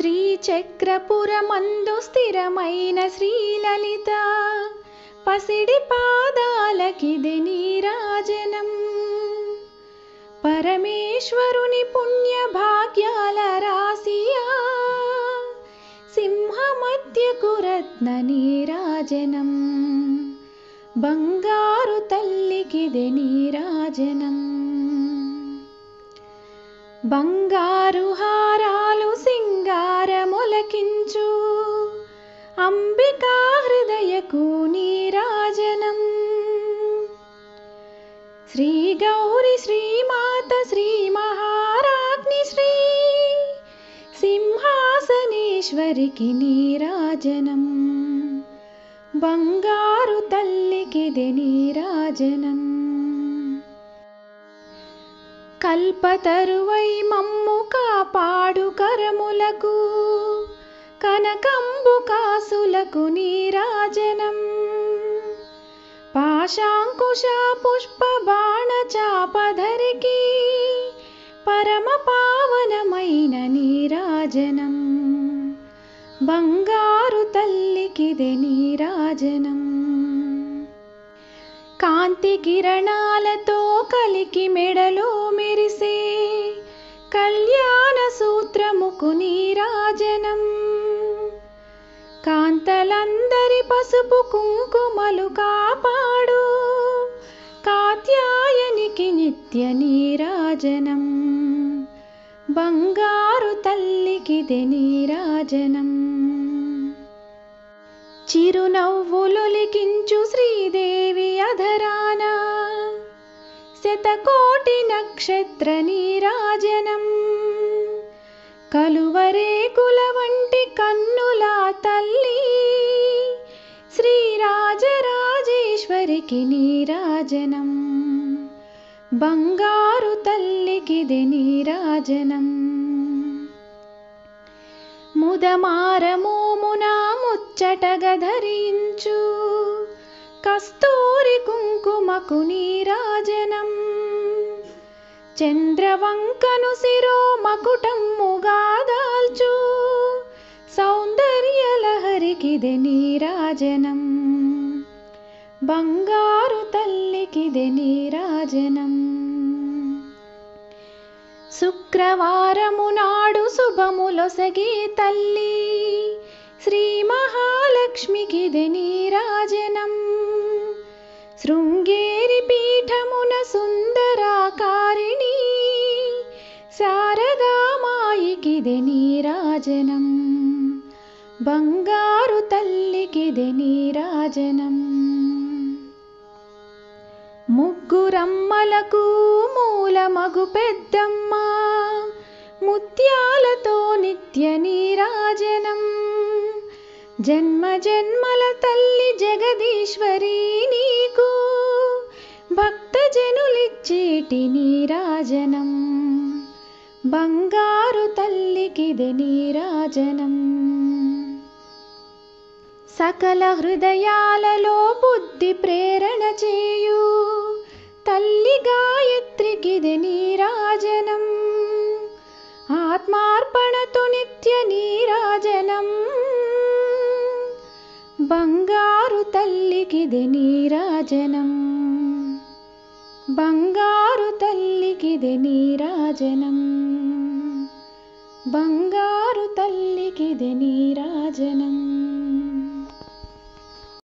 శ్రీచక్రపురమందు స్థిరమైన శ్రీలలిత పసిడి పాదాలకిది నీరాజనం పరమేశ్వరుని పుణ్య భాగ్యాల రాసియా సింహమధ్యకు రత్న నీరాజనం బంగారు తల్లికిది నీరాజనం బంగారు హారాలు సింగారములకించు అంబికా హృదయకు నీరాజనం శ్రీ గౌరి శ్రీమాత శ్రీ మహారాజ్ని శ్రీ సింహాసనేశ్వరికి నీరాజనం బంగారు తల్లికిది నీరాజనం కల్పతరువై మమ్ము కాపాడు కరములకు కనకంబు కాసులకు నీరాజనం పాశాంకుశ పుష్ప బాణ చాపధరికి పరమ పావనమైన నీరాజనం బంగారు తల్లికిది నీరాజనం కాంతి కిరణాలతో కలికి మెడలో మెరిసే కళ్యాణ సూత్రముకు నీరాజనం కాంతలందరి పసుపు కుంకుమలు కాపాడు కాత్యాయనికి నిత్య నీరాజనం బంగారు తల్లికిది నీరాజనం చిరునవ్వులొలికించు శ్రీదేవి అధరాన శతకోటి నక్షత్ర నీరాజనం కలువరేకుల వంటి కన్నుల తల్లి శ్రీరాజరాజేశ్వరికి నీరాజనం బంగారు తల్లికిది నీరాజనం ముదమారమోమున ముచ్చటగా ధరించు కస్తూరి కుంకుమకు నీరాజనం చంద్రవంకను శిరో మకుటమ్ముగా దాల్చు సౌందర్యలహరికిది నీరాజనం బంగారు తల్లికిది నీరాజనం శుక్రవారము నాడు శుభములొసగి తల్లి శ్రీ మహాలక్ష్మికిది నీరాజనం శృంగేరి పీఠమున సుందరాకారిణి శారదామాయికిది నీరాజనం బంగారు తల్లికిది నీరాజనం ముగ్గురమ్మలకు మూలమగు పెద్దమ్మ ముత్యాలతో నిత్య నీరాజనం జన్మ జన్మల తల్లి జగదీశ్వరి నీకు భక్తజనులిచ్చేటి నీరాజనం బంగారు తల్లికిది నీరాజనం సకల హృదయాలలో బుద్ధి ప్రేరణ చేయు తల్లి గాయత్రికిది నీరాజనం ఆత్మార్పణతో నిత్య నీరాజనం బంగారు తల్లికిది నీరాజనం బంగారు తల్లికిది నీరాజనం బంగారు తల్లికిది నీరాజనం